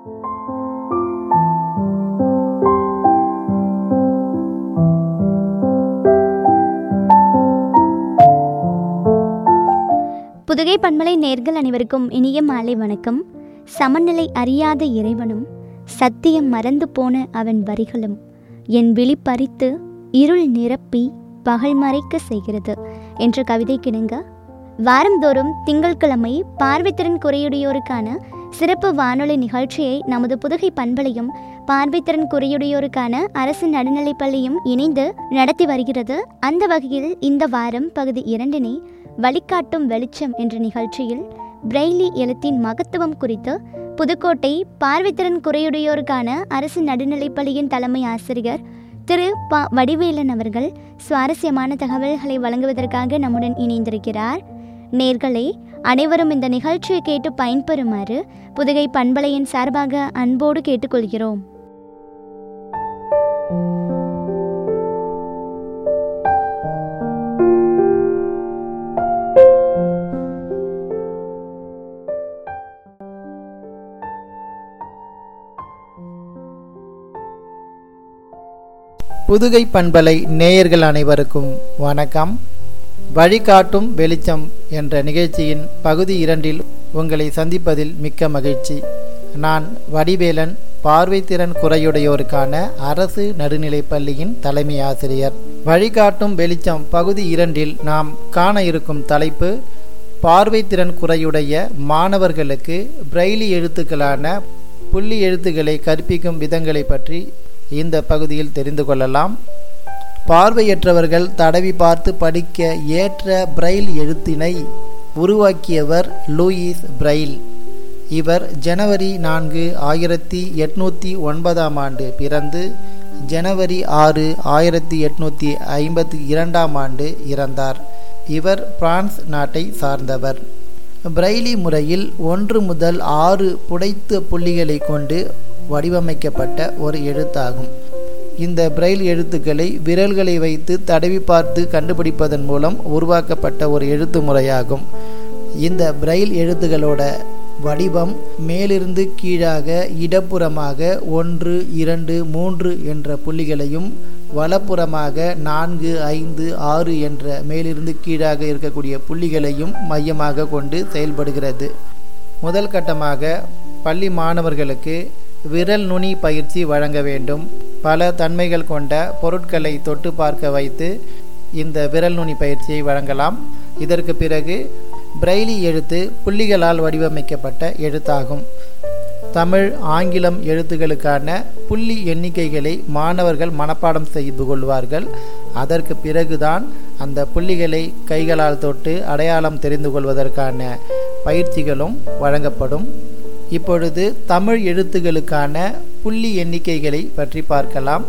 புதுகை பண்பலை நேர்கள் அனைவருக்கும் இனிய மாலை வணக்கம் சமநிலை அறியாத இறைவனும் சத்தியம் மறந்து போன அவன் வரிகளும் என் விழி பறித்து இருள் நிரப்பி பகல் மறைக்க செய்கிறது என்ற கவிதை கிணங்க வாரந்தோறும் திங்கட்கிழமை பார்வைத்திறன் குறையுடையோருக்கான சிறப்பு வானொலி நிகழ்ச்சியை நமது புதுகை பண்பலையும் பார்வைத்திறன் குறையுடையோருக்கான அரசு நடுநிலைப்பள்ளியும் இணைந்து நடத்தி வருகிறது அந்த வகையில் இந்த வாரம் பகுதி இரண்டினை வழிகாட்டும் வெளிச்சம் என்ற நிகழ்ச்சியில் பிரெய்லி எழுத்தின் மகத்துவம் குறித்து புதுக்கோட்டை பார்வைத்திறன் குறையுடையோருக்கான அரசு நடுநிலைப்பள்ளியின் தலைமை ஆசிரியர் திரு ப வடிவேலன் அவர்கள் சுவாரஸ்யமான தகவல்களை வழங்குவதற்காக நம்முடன் இணைந்திருக்கிறார் நேர்களே அனைவரும் இந்த நிகழ்ச்சியை கேட்டு பயன்பெறுமாறு புதுகை பண்பலையின் சார்பாக அன்போடு கேட்டுக்கொள்கிறோம் புதுகை பண்பலை நேயர்கள் அனைவருக்கும் வணக்கம் வழிகாட்டும் வெளிச்சம் என்ற நிகழ்ச்சியின் பகுதி இரண்டில் உங்களை சந்திப்பதில் மிக்க மகிழ்ச்சி நான் வடிவேலன் பார்வைத்திறன் குறையுடையோருக்கான அரசு நடுநிலைப்பள்ளியின் தலைமை ஆசிரியர் வழிகாட்டும் வெளிச்சம் பகுதி இரண்டில் நாம் காண இருக்கும் தலைப்பு பார்வைத்திறன் குறையுடைய மாணவர்களுக்கு பிரெய்லி எழுத்துக்களான புள்ளி எழுத்துக்களை கற்பிக்கும் விதங்களை பற்றி இந்த பகுதியில் தெரிந்து கொள்ளலாம் பார்வையற்றவர்கள் தடவி பார்த்து படிக்க ஏற்ற பிரெயில் எழுத்தினை உருவாக்கியவர் லூயிஸ் பிரெயில் இவர் ஜனவரி நான்கு ஆயிரத்தி எட்நூற்றி ஒன்பதாம் ஆண்டு பிறந்து ஜனவரி ஆறு ஆயிரத்தி எட்நூற்றி ஐம்பத்தி இரண்டாம் ஆண்டு இறந்தார் இவர் பிரான்ஸ் நாட்டை சார்ந்தவர் பிரெய்லி முறையில் ஒன்று முதல் ஆறு புடைத்த புள்ளிகளை கொண்டு வடிவமைக்கப்பட்ட ஒரு எழுத்தாகும் இந்த பிரெயில் எழுத்துக்களை விரல்களை வைத்து தடவி பார்த்து கண்டுபிடிப்பதன் மூலம் உருவாக்கப்பட்ட ஒரு எழுத்து முறையாகும் இந்த பிரெயில் எழுத்துகளோட வடிவம் மேலிருந்து கீழாக இடப்புறமாக ஒன்று இரண்டு மூன்று என்ற புள்ளிகளையும் வலப்புறமாக நான்கு ஐந்து ஆறு என்ற மேலிருந்து கீழாக இருக்கக்கூடிய புள்ளிகளையும் மையமாக கொண்டு செயல்படுகிறது முதல் கட்டமாக பள்ளி மாணவர்களுக்கு விரல் நுனி பயிற்சி வழங்க வேண்டும் பல தன்மைகள் கொண்ட பொருட்களை தொட்டு பார்க்க வைத்து இந்த விரல் நுனி பயிற்சியை வழங்கலாம் இதற்கு பிறகு பிரெய்லி எழுத்து புள்ளிகளால் வடிவமைக்கப்பட்ட எழுத்தாகும் தமிழ் ஆங்கிலம் எழுத்துக்களுக்கான புள்ளி எண்ணிக்கைகளை மாணவர்கள் மனப்பாடம் செய்து கொள்வார்கள் அதற்கு பிறகுதான் அந்த புள்ளிகளை கைகளால் தொட்டு அடையாளம் தெரிந்து கொள்வதற்கான பயிற்சிகளும் வழங்கப்படும் இப்பொழுது தமிழ் எழுத்துக்களுக்கான புள்ளி எண்ணிக்கைகளை பற்றி பார்க்கலாம்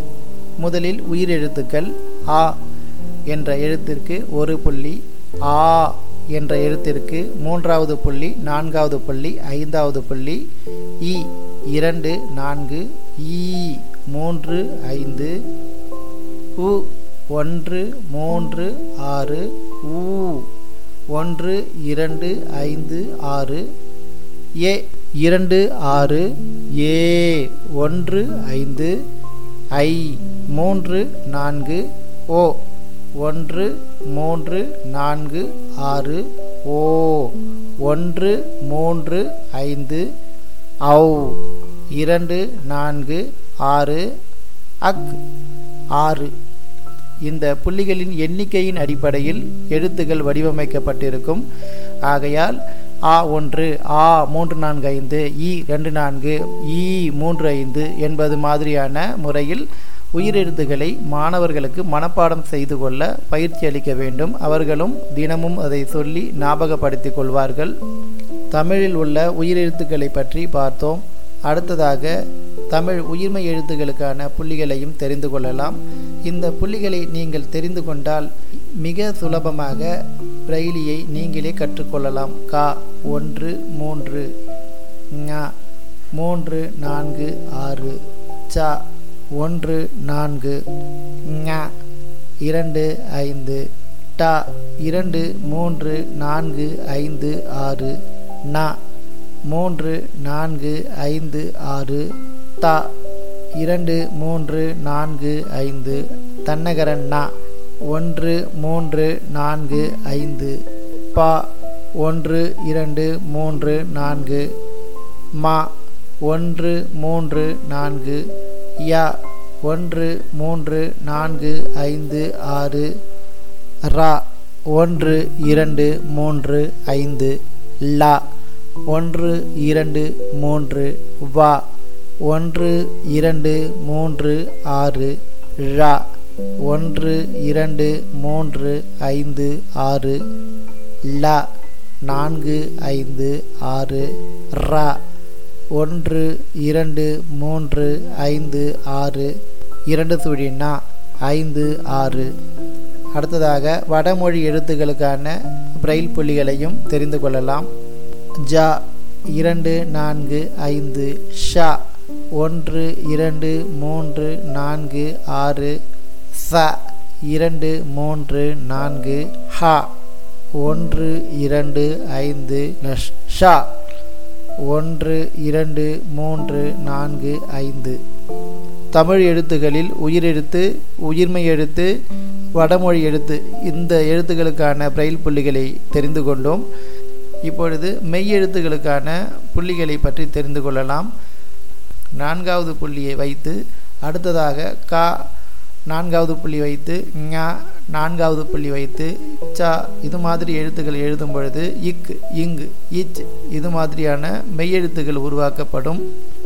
முதலில் உயிரெழுத்துக்கள் ஆ என்ற எழுத்திற்கு ஒரு புள்ளி ஆ என்ற எழுத்திற்கு மூன்றாவது புள்ளி நான்காவது புள்ளி ஐந்தாவது புள்ளி இ இரண்டு நான்கு ஈ மூன்று ஐந்து உ ஒன்று மூன்று ஆறு ஊ ஒன்று இரண்டு ஐந்து ஆறு ஏ இரண்டு ஆறு ஏ ஒன்று ஐந்து ஐ மூன்று நான்கு ஓ ஒன்று மூன்று நான்கு ஆறு ஓ ஒன்று மூன்று ஐந்து ஔ இரண்டு நான்கு ஆறு அக் ஆறு இந்த புள்ளிகளின் எண்ணிக்கையின் அடிப்படையில் எழுத்துக்கள் வடிவமைக்கப்பட்டிருக்கும் ஆகையால் ஆ ஒன்று ஆ மூன்று நான்கு ஐந்து இ ரெண்டு நான்கு இ மூன்று ஐந்து என்பது மாதிரியான முறையில் உயிரெழுத்துக்களை மாணவர்களுக்கு மனப்பாடம் செய்து கொள்ள பயிற்சி அளிக்க வேண்டும் அவர்களும் தினமும் அதை சொல்லி ஞாபகப்படுத்திக் கொள்வார்கள் தமிழில் உள்ள உயிரெழுத்துக்களை பற்றி பார்த்தோம் அடுத்ததாக தமிழ் உயிர்மை எழுத்துக்களுக்கான புள்ளிகளையும் தெரிந்து கொள்ளலாம் இந்த புள்ளிகளை நீங்கள் தெரிந்து கொண்டால் மிக சுலபமாக பிரெய்லியை நீங்களே கற்றுக்கொள்ளலாம் கா ஒன்று மூன்று ஞ மூன்று நான்கு ஆறு ச ஒன்று நான்கு ஞ இரண்டு ஐந்து ட இரண்டு மூன்று நான்கு ஐந்து ஆறு ந மூன்று நான்கு ஐந்து ஆறு தா இரண்டு மூன்று நான்கு ஐந்து தன்னகரன் நா ஒன்று மூன்று நான்கு ஐந்து பா ஒன்று இரண்டு மூன்று நான்கு மா ஒன்று மூன்று நான்கு யா ஒன்று மூன்று நான்கு ஐந்து ஆறு ரா ஒன்று இரண்டு மூன்று ஐந்து லா ஒன்று இரண்டு மூன்று வா ஒன்று இரண்டு மூன்று ஆறு ழா ஒன்று இரண்டு மூன்று ஐந்து ஆறு லா நான்கு ஐந்து ஆறு ரா ஒன்று இரண்டு மூன்று ஐந்து ஆறு இரண்டு சுழினா ஐந்து ஆறு அடுத்ததாக வடமொழி எழுத்துக்களுக்கான பிரெயில் புள்ளிகளையும் தெரிந்து கொள்ளலாம் ஜா இரண்டு நான்கு ஐந்து ஷா ஒன்று இரண்டு மூன்று நான்கு ஆறு ச இரண்டு மூன்று நான்கு ஹா ஒன்று இரண்டு ஐந்து ஷா ஒன்று இரண்டு மூன்று நான்கு ஐந்து தமிழ் எழுத்துகளில் உயிரெழுத்து உயிர்மை எழுத்து வடமொழி எழுத்து இந்த எழுத்துக்களுக்கான பிரெயில் புள்ளிகளை தெரிந்து கொண்டோம் இப்பொழுது மெய் எழுத்துக்களுக்கான புள்ளிகளை பற்றி தெரிந்து கொள்ளலாம் நான்காவது புள்ளியை வைத்து அடுத்ததாக கா நான்காவது புள்ளி வைத்து ஞா நான்காவது புள்ளி வைத்து சா இது மாதிரி எழுத்துக்கள் எழுதும் பொழுது இக் இங்கு இச் இது மாதிரியான மெய்யெழுத்துக்கள் உருவாக்கப்படும்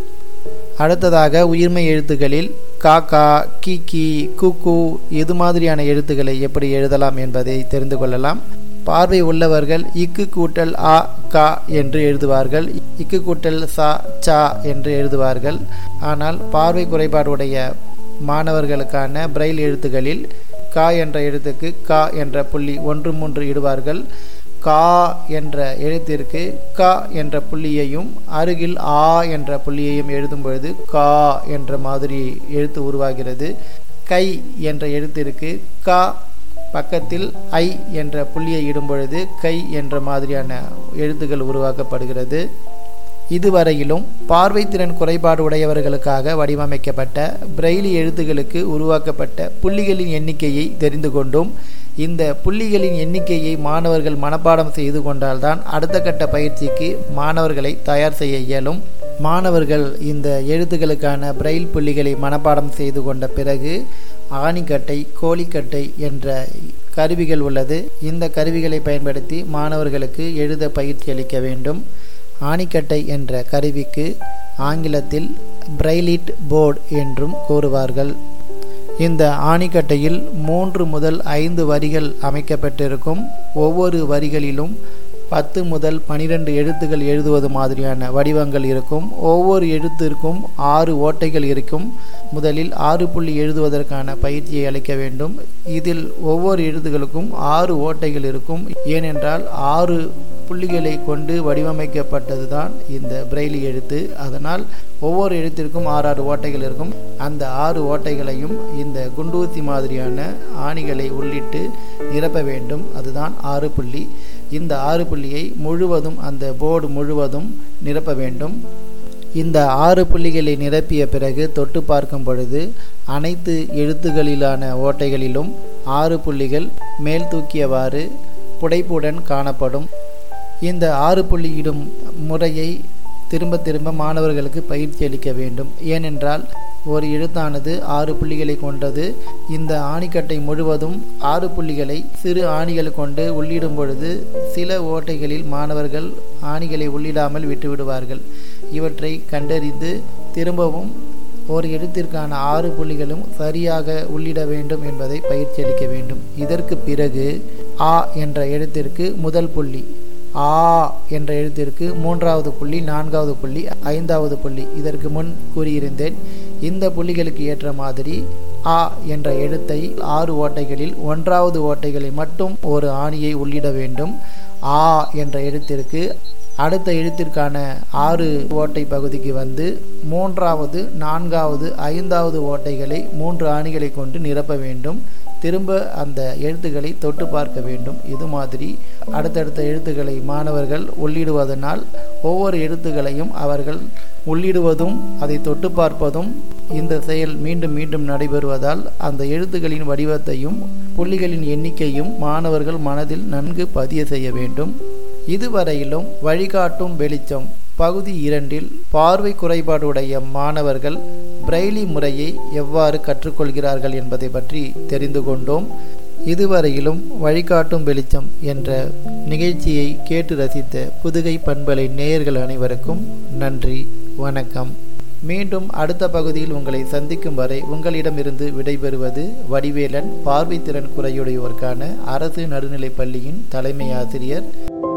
அடுத்ததாக உயிர்மை எழுத்துக்களில் காக்கா கீக்கி குக்கு இது மாதிரியான எழுத்துக்களை எப்படி எழுதலாம் என்பதை தெரிந்து கொள்ளலாம் பார்வை உள்ளவர்கள் இக்கு கூட்டல் ஆ கா என்று எழுதுவார்கள் இக்கு கூட்டல் சா சா என்று எழுதுவார்கள் ஆனால் பார்வை குறைபாடுடைய மாணவர்களுக்கான பிரெயில் எழுத்துக்களில் கா என்ற எழுத்துக்கு கா என்ற புள்ளி ஒன்று மூன்று இடுவார்கள் கா என்ற எழுத்திற்கு க என்ற புள்ளியையும் அருகில் ஆ என்ற புள்ளியையும் எழுதும் பொழுது கா என்ற மாதிரி எழுத்து உருவாகிறது கை என்ற எழுத்திற்கு கா பக்கத்தில் ஐ என்ற புள்ளியை இடும் பொழுது கை என்ற மாதிரியான எழுத்துக்கள் உருவாக்கப்படுகிறது இதுவரையிலும் பார்வைத்திறன் குறைபாடு உடையவர்களுக்காக வடிவமைக்கப்பட்ட பிரெய்லி எழுத்துக்களுக்கு உருவாக்கப்பட்ட புள்ளிகளின் எண்ணிக்கையை தெரிந்து கொண்டும் இந்த புள்ளிகளின் எண்ணிக்கையை மாணவர்கள் மனப்பாடம் செய்து கொண்டால்தான் அடுத்த கட்ட பயிற்சிக்கு மாணவர்களை தயார் செய்ய இயலும் மாணவர்கள் இந்த எழுத்துக்களுக்கான பிரெயில் புள்ளிகளை மனப்பாடம் செய்து கொண்ட பிறகு ஆணிக்கட்டை கோழிக்கட்டை என்ற கருவிகள் உள்ளது இந்த கருவிகளை பயன்படுத்தி மாணவர்களுக்கு எழுத பயிற்சி அளிக்க வேண்டும் ஆணிக்கட்டை என்ற கருவிக்கு ஆங்கிலத்தில் பிரைலிட் போர்டு என்றும் கூறுவார்கள் இந்த ஆணிக்கட்டையில் மூன்று முதல் ஐந்து வரிகள் அமைக்கப்பட்டிருக்கும் ஒவ்வொரு வரிகளிலும் பத்து முதல் பனிரெண்டு எழுத்துக்கள் எழுதுவது மாதிரியான வடிவங்கள் இருக்கும் ஒவ்வொரு எழுத்திற்கும் ஆறு ஓட்டைகள் இருக்கும் முதலில் ஆறு புள்ளி எழுதுவதற்கான பயிற்சியை அளிக்க வேண்டும் இதில் ஒவ்வொரு எழுத்துக்களுக்கும் ஆறு ஓட்டைகள் இருக்கும் ஏனென்றால் ஆறு புள்ளிகளை கொண்டு வடிவமைக்கப்பட்டது தான் இந்த பிரெய்லி எழுத்து அதனால் ஒவ்வொரு எழுத்திற்கும் ஆறு ஆறு ஓட்டைகள் இருக்கும் அந்த ஆறு ஓட்டைகளையும் இந்த குண்டூசி மாதிரியான ஆணிகளை உள்ளிட்டு நிரப்ப வேண்டும் அதுதான் ஆறு புள்ளி இந்த ஆறு புள்ளியை முழுவதும் அந்த போர்டு முழுவதும் நிரப்ப வேண்டும் இந்த ஆறு புள்ளிகளை நிரப்பிய பிறகு தொட்டு பார்க்கும் பொழுது அனைத்து எழுத்துகளிலான ஓட்டைகளிலும் ஆறு புள்ளிகள் மேல் தூக்கியவாறு புடைப்புடன் காணப்படும் இந்த ஆறு புள்ளியிடும் முறையை திரும்ப திரும்ப மாணவர்களுக்கு பயிற்சி அளிக்க வேண்டும் ஏனென்றால் ஒரு எழுத்தானது ஆறு புள்ளிகளை கொண்டது இந்த ஆணிக்கட்டை முழுவதும் ஆறு புள்ளிகளை சிறு ஆணிகள் கொண்டு உள்ளிடும் பொழுது சில ஓட்டைகளில் மாணவர்கள் ஆணிகளை உள்ளிடாமல் விட்டுவிடுவார்கள் இவற்றை கண்டறிந்து திரும்பவும் ஒரு எழுத்திற்கான ஆறு புள்ளிகளும் சரியாக உள்ளிட வேண்டும் என்பதை பயிற்சி அளிக்க வேண்டும் இதற்கு பிறகு ஆ என்ற எழுத்திற்கு முதல் புள்ளி ஆ என்ற எழுத்திற்கு மூன்றாவது புள்ளி நான்காவது புள்ளி ஐந்தாவது புள்ளி இதற்கு முன் கூறியிருந்தேன் இந்த புள்ளிகளுக்கு ஏற்ற மாதிரி ஆ என்ற எழுத்தை ஆறு ஓட்டைகளில் ஒன்றாவது ஓட்டைகளை மட்டும் ஒரு ஆணியை உள்ளிட வேண்டும் ஆ என்ற எழுத்திற்கு அடுத்த எழுத்திற்கான ஆறு ஓட்டை பகுதிக்கு வந்து மூன்றாவது நான்காவது ஐந்தாவது ஓட்டைகளை மூன்று ஆணிகளை கொண்டு நிரப்ப வேண்டும் திரும்ப அந்த எழுத்துக்களை தொட்டு பார்க்க வேண்டும் இது மாதிரி அடுத்தடுத்த எழுத்துக்களை மாணவர்கள் உள்ளிடுவதனால் ஒவ்வொரு எழுத்துக்களையும் அவர்கள் உள்ளிடுவதும் அதை தொட்டு பார்ப்பதும் இந்த செயல் மீண்டும் மீண்டும் நடைபெறுவதால் அந்த எழுத்துக்களின் வடிவத்தையும் புள்ளிகளின் எண்ணிக்கையும் மாணவர்கள் மனதில் நன்கு பதிய செய்ய வேண்டும் இதுவரையிலும் வழிகாட்டும் வெளிச்சம் பகுதி இரண்டில் பார்வை குறைபாடுடைய மாணவர்கள் பிரெய்லி முறையை எவ்வாறு கற்றுக்கொள்கிறார்கள் என்பதை பற்றி தெரிந்து கொண்டோம் இதுவரையிலும் வழிகாட்டும் வெளிச்சம் என்ற நிகழ்ச்சியை கேட்டு ரசித்த புதுகை பண்பலை நேயர்கள் அனைவருக்கும் நன்றி வணக்கம் மீண்டும் அடுத்த பகுதியில் உங்களை சந்திக்கும் வரை உங்களிடமிருந்து விடைபெறுவது வடிவேலன் பார்வைத்திறன் குறையுடையோருக்கான அரசு நடுநிலைப் பள்ளியின் தலைமை ஆசிரியர்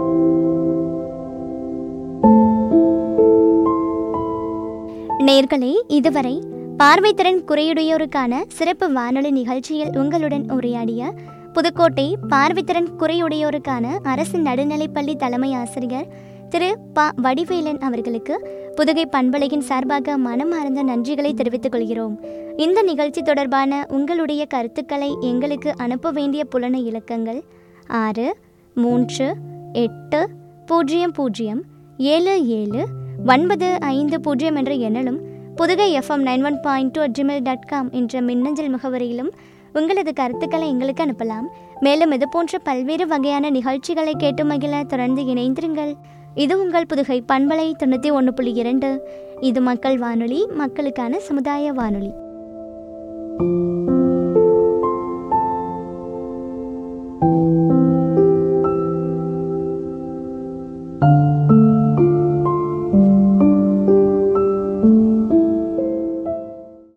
நேர்களே இதுவரை பார்வைத்திறன் குறையுடையோருக்கான சிறப்பு வானொலி நிகழ்ச்சியில் உங்களுடன் உரையாடிய புதுக்கோட்டை பார்வைத்திறன் குறையுடையோருக்கான அரசு நடுநிலைப்பள்ளி தலைமை ஆசிரியர் திரு ப வடிவேலன் அவர்களுக்கு புதுகை பண்பலையின் சார்பாக மனமார்ந்த நன்றிகளை தெரிவித்துக் கொள்கிறோம் இந்த நிகழ்ச்சி தொடர்பான உங்களுடைய கருத்துக்களை எங்களுக்கு அனுப்ப வேண்டிய புலன இலக்கங்கள் ஆறு மூன்று எட்டு பூஜ்ஜியம் பூஜ்ஜியம் ஏழு ஏழு ஒன்பது ஐந்து பூஜ்ஜியம் என்ற எண்ணிலும் Pudugai FM nine one point two Gmail dot com என்ற மின்னஞ்சல் முகவரியிலும் உங்களது கருத்துக்களை எங்களுக்கு அனுப்பலாம் மேலும் இது போன்ற பல்வேறு வகையான நிகழ்ச்சிகளை கேட்டு மகிழ தொடர்ந்து இணைந்திருங்கள் இது உங்கள் புதுகை பண்பலை தொண்ணூற்றி ஒன்று புள்ளி இரண்டு இது மக்கள் வானொலி மக்களுக்கான சமுதாய வானொலி